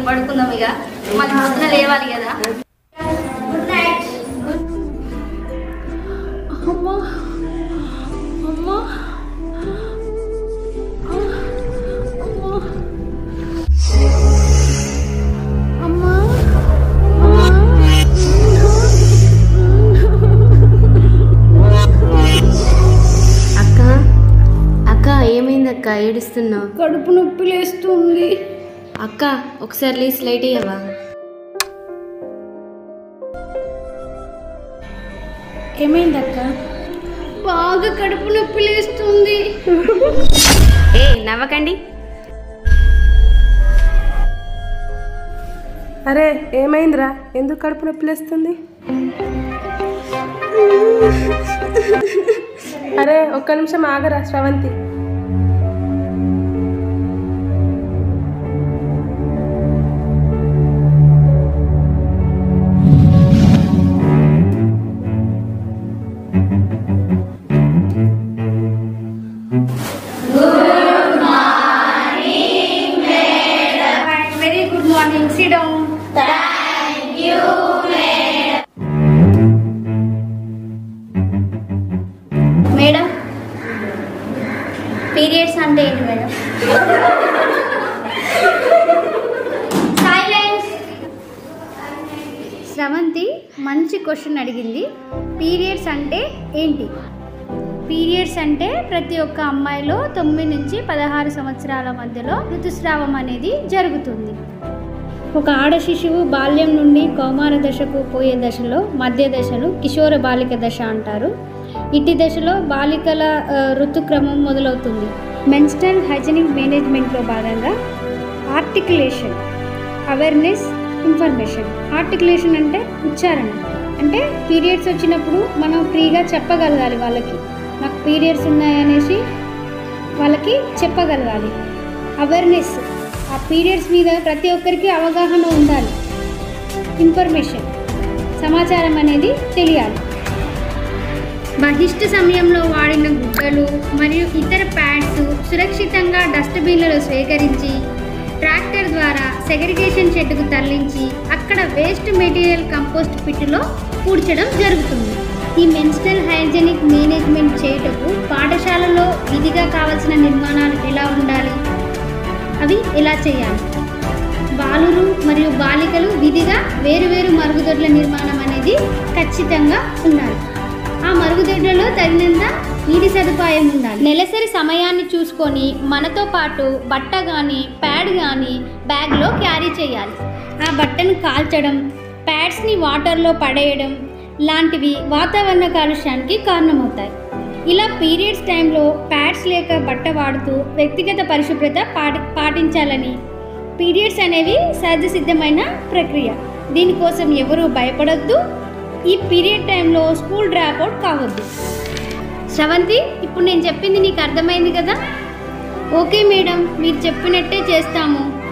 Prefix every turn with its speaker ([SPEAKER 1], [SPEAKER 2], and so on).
[SPEAKER 1] పడుకుందాం ఇక మళ్ళీ పొద్దున లేవాలి కదా గుడ్ నైట్
[SPEAKER 2] అమ్మా అమ్మా అమ్మా
[SPEAKER 3] అక్క అక్క ఏమైంది అక్క ఏడుస్తున్నావు
[SPEAKER 2] కడుపు నొప్పి లేస్తుంది
[SPEAKER 3] అక్క ఒకసారి లేచి లైట్ అయ్యావా
[SPEAKER 2] ఏమైంది అక్క బాగా కడుపు నొప్పి లేస్తుంది
[SPEAKER 3] ఏ నవ్వకండి
[SPEAKER 4] అరే ఏమైందిరా ఎందుకు కడుపు నొప్పి లేస్తుంది అరే ఒక్క నిమిషం ఆగరా Sravanthi
[SPEAKER 2] very good morning sit down
[SPEAKER 1] madam periods అంటే ఏంటి మేడం సైలెన్స్
[SPEAKER 2] శ్రవంతి మంచి క్వశ్చన్ అడిగింది పీరియడ్స్ అంటే ఏంటి పీరియడ్స్ అంటే ప్రతి ఒక్క అమ్మాయిలో తొమ్మిది నుంచి పదహారు సంవత్సరాల మధ్యలో ఋతుస్రావం అనేది జరుగుతుంది ఒక ఆడ శిశువు బాల్యం నుండి కౌమార దశకు పోయే దశలో మధ్య దశను కిషోర బాలిక దశ అంటారు ఇట్టి దశలో బాలికల ఆ, ఋతుక్రమం మొదలవుతుంది మెన్స్టల్ హైజెనిక్ మేనేజ్మెంట్లో భాగంగా ఆర్టికులేషన్ అవేర్నెస్ ఇన్ఫర్మేషన్ ఆర్టికులేషన్ అంటే ఉచ్చారణ అంటే పీరియడ్స్ వచ్చినప్పుడు మనం ఫ్రీగా చెప్పగలగాలి వాళ్ళకి నాకు పీరియడ్స్ ఉన్నాయనేసి వాళ్ళకి చెప్పగలగాలి అవేర్నెస్ ఆ పీరియడ్స్ మీద ప్రతి ఒక్కరికి అవగాహన ఉండాలి ఇన్ఫర్మేషన్ సమాచారం అనేది తెలియాలి బహిష్ట సమయంలో వాడిన గుడ్డలు మరియు ఇతర ప్యాడ్స్ సురక్షితంగా డస్ట్బిన్లలో స్వీకరించి ట్రాక్టర్ ద్వారా సెగ్రిగేషన్ షెడ్డుకు తరలించి అక్కడ వేస్ట్ మెటీరియల్ కంపోస్ట్ పిట్టులో పూడ్చడం జరుగుతుంది ఈ మెన్స్టల్ హైజెనిక్ మేనేజ్మెంట్ చేయుటకు పాఠశాలలో విధిగా కావలసిన నిర్మాణాలు ఎలా ఉండాలి అవి ఎలా చేయాలి బాలురు మరియు బాలికలు విధిగా వేరువేరు మరుగుదొడ్ల నిర్మాణం అనేది ఖచ్చితంగా ఉండాలి ఆ మరుగుదొడ్లలో తగినంత నీటి సదుపాయం ఉండాలి నెలసరి సమయాన్ని చూసుకొని మనతో పాటు బట్ట కానీ ప్యాడ్ కానీ బ్యాగ్లో క్యారీ చేయాలి ఆ బట్టను కాల్చడం ప్యాడ్స్ని వాటర్లో పడేయడం లాంటివి వాతావరణ కాలుష్యానికి కారణమవుతాయి ఇలా పీరియడ్స్ టైంలో ప్యాడ్స్ లేక బట్ట వాడుతూ వ్యక్తిగత పరిశుభ్రత పాటి పాటించాలని పీరియడ్స్ అనేవి సహజ సిద్ధమైన ప్రక్రియ దీనికోసం ఎవరూ భయపడొద్దు ఈ పీరియడ్ టైంలో స్కూల్ డ్రాప్ అవుట్ కావద్దు శ్రవంతి ఇప్పుడు నేను చెప్పింది నీకు అర్థమైంది కదా ఓకే మేడం మీరు చెప్పినట్టే చేస్తాము